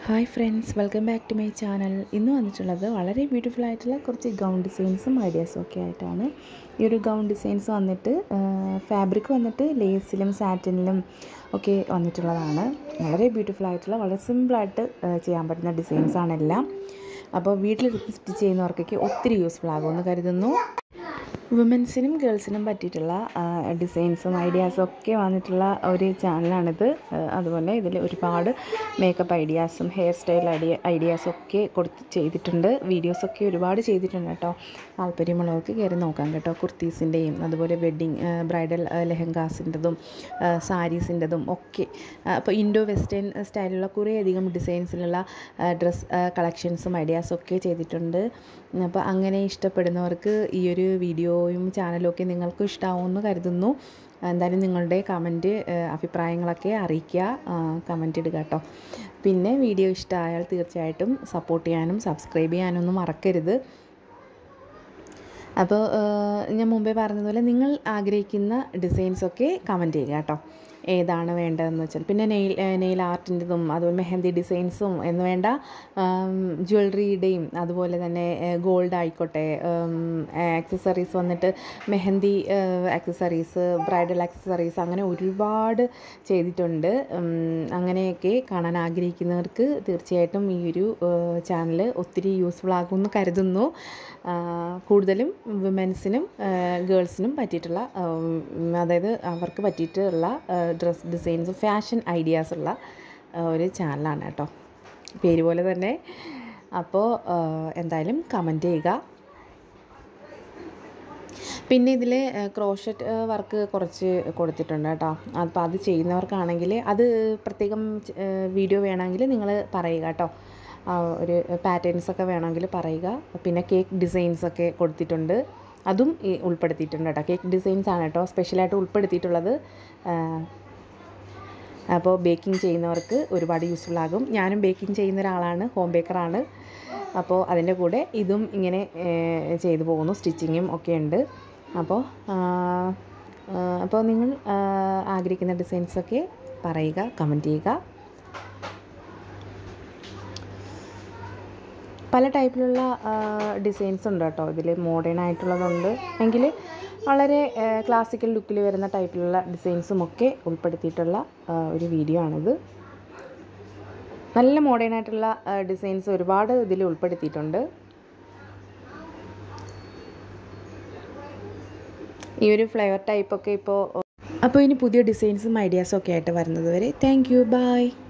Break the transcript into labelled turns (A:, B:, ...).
A: hi friends welcome back to my channel ഇന്ന് വന്നിട്ടുള്ളത് വളരെ ബ്യൂട്ടിഫുൾ ആയിട്ടുള്ള കുറച്ച് ഗൗൺ ഡിസൈൻസും ഐഡിയാസും ഒക്കെ ആയിട്ടാണ് ഈ ഒരു ഗൗൺ ഡിസൈൻസ് വന്നിട്ട് ഫാബ്രിക് വന്നിട്ട് ലേസിലും സാറ്റിനിലും ഒക്കെ വന്നിട്ടുള്ളതാണ് വളരെ ബ്യൂട്ടിഫുൾ ആയിട്ടുള്ള വളരെ സിമ്പിളായിട്ട് ചെയ്യാൻ പറ്റുന്ന ഡിസൈൻസ് ആണ് എല്ലാം അപ്പോൾ വീട്ടിലിരുന്ന് സ്റ്റിച്ച് ചെയ്യുന്നവർക്കൊക്കെ ഒത്തിരി യൂസ്ഫുൾ ആകുമെന്ന് കരുതുന്നു വുമൻസിനും ഗേൾസിനും പറ്റിയിട്ടുള്ള ഡിസൈൻസും ഐഡിയാസും ഒക്കെ വന്നിട്ടുള്ള ഒരു ചാനലാണിത് അതുപോലെ ഇതിൽ ഒരുപാട് മേക്കപ്പ് ഐഡിയാസും ഹെയർ സ്റ്റൈൽ ഐഡിയ ഐഡിയാസും ഒക്കെ കൊടുത്ത് ചെയ്തിട്ടുണ്ട് വീഡിയോസൊക്കെ ഒരുപാട് ചെയ്തിട്ടുണ്ട് കേട്ടോ താല്പര്യമുള്ളവർക്ക് കയറി നോക്കാം കേട്ടോ കുർത്തീസിൻ്റെയും അതുപോലെ വെഡ്ഡിങ് ബ്രൈഡൽ ലെഹങ്കാസിൻ്റെതും സാരീസിൻ്റെതും ഒക്കെ അപ്പോൾ ഇൻഡോ വെസ്റ്റേൺ സ്റ്റൈലിലുള്ള കുറേയധികം ഡിസൈൻസിലുള്ള ഡ്രസ് കളക്ഷൻസും ഐഡിയാസും ഒക്കെ ചെയ്തിട്ടുണ്ട് അപ്പോൾ അങ്ങനെ ഇഷ്ടപ്പെടുന്നവർക്ക് ഈ ഒരു വീഡിയോയും ചാനലും ഒക്കെ നിങ്ങൾക്കും ഇഷ്ടമാവുമെന്ന് കരുതുന്നു എന്തായാലും നിങ്ങളുടെ കമൻറ്റ് അഭിപ്രായങ്ങളൊക്കെ അറിയിക്കുക കമൻറ്റ് ഇടുക കേട്ടോ പിന്നെ വീഡിയോ ഇഷ്ടമായാൽ തീർച്ചയായിട്ടും സപ്പോർട്ട് ചെയ്യാനും സബ്സ്ക്രൈബ് ചെയ്യാനൊന്നും മറക്കരുത് അപ്പോൾ ഞാൻ മുമ്പേ പറഞ്ഞതുപോലെ നിങ്ങൾ ആഗ്രഹിക്കുന്ന ഡിസൈൻസൊക്കെ കമൻറ്റ് ചെയ്യുക കേട്ടോ ഏതാണ് വേണ്ടതെന്ന് വെച്ചാൽ പിന്നെ നെയിൽ നെയിൽ ആർട്ടിൻ്റെതും അതുപോലെ മെഹന്തി ഡിസൈൻസും എന്ന് വേണ്ട ജ്വല്ലറിയുടെയും അതുപോലെ തന്നെ ഗോൾഡ് ആയിക്കോട്ടെ ആക്സസറീസ് വന്നിട്ട് മെഹന്തി ആക്സസറീസ് ബ്രൈഡൽ ആക്സസറീസ് അങ്ങനെ ഒരുപാട് ചെയ്തിട്ടുണ്ട് അങ്ങനെയൊക്കെ കാണാൻ ആഗ്രഹിക്കുന്നവർക്ക് തീർച്ചയായിട്ടും ഈ ഒരു ചാനൽ ഒത്തിരി യൂസ്ഫുൾ ആകുമെന്ന് കരുതുന്നു കൂടുതലും വിമൻസിനും ഗേൾസിനും പറ്റിയിട്ടുള്ള അതായത് അവർക്ക് പറ്റിയിട്ടുള്ള ഡ്രസ് ഡിസൈൻസ് ഫാഷൻ ഐഡിയാസ് ഉള്ള ഒരു ചാനലാണ് കേട്ടോ പേര് പോലെ തന്നെ അപ്പോൾ എന്തായാലും കമൻറ്റ് ചെയ്യുക പിന്നെ ഇതിൽ ക്രോഷറ്റ് വർക്ക് കുറച്ച് കൊടുത്തിട്ടുണ്ട് കേട്ടോ അപ്പോൾ അത് ചെയ്യുന്നവർക്കാണെങ്കിൽ അത് പ്രത്യേകം വീഡിയോ വേണമെങ്കിൽ നിങ്ങൾ പറയുക കേട്ടോ ഒരു പാറ്റേൺസ് ഒക്കെ വേണമെങ്കിൽ പറയുക പിന്നെ കേക്ക് ഡിസൈൻസ് ഒക്കെ കൊടുത്തിട്ടുണ്ട് അതും ഉൾപ്പെടുത്തിയിട്ടുണ്ട് കേട്ടോ കേക്ക് ഡിസൈൻസ് ആണ് കേട്ടോ സ്പെഷ്യലായിട്ട് ഉൾപ്പെടുത്തിയിട്ടുള്ളത് അപ്പോൾ ബേക്കിംഗ് ചെയ്യുന്നവർക്ക് ഒരുപാട് യൂസ്ഫുൾ ആകും ഞാനും ബേക്കിംഗ് ചെയ്യുന്ന ഒരാളാണ് ഹോം ബേക്കറാണ് അപ്പോൾ അതിൻ്റെ കൂടെ ഇതും ഇങ്ങനെ ചെയ്തു പോകുന്നു സ്റ്റിച്ചിങ്ങും ഒക്കെ ഉണ്ട് അപ്പോൾ അപ്പോൾ നിങ്ങൾ ആഗ്രഹിക്കുന്ന ഡിസൈൻസൊക്കെ പറയുക കമൻറ്റ് ചെയ്യുക പല ടൈപ്പിലുള്ള ഡിസൈൻസ് ഉണ്ട് കേട്ടോ ഇതിൽ മോഡേൺ ആയിട്ടുള്ളതുണ്ട് എങ്കിൽ വളരെ ക്ലാസിക്കൽ ലുക്കിൽ വരുന്ന ടൈപ്പിലുള്ള ഡിസൈൻസും ഒക്കെ ഉൾപ്പെടുത്തിയിട്ടുള്ള ഒരു വീഡിയോ ആണിത് നല്ല മോഡേൺ ആയിട്ടുള്ള ഡിസൈൻസ് ഒരുപാട് ഇതിൽ ഉൾപ്പെടുത്തിയിട്ടുണ്ട് ഈ ഒരു ഫ്ലേവർ ടൈപ്പൊക്കെ ഇപ്പോൾ അപ്പോൾ ഇനി പുതിയ ഡിസൈൻസും ഐഡിയാസും ഒക്കെ ആയിട്ട് വരുന്നത് വരെ താങ്ക് യു ബൈ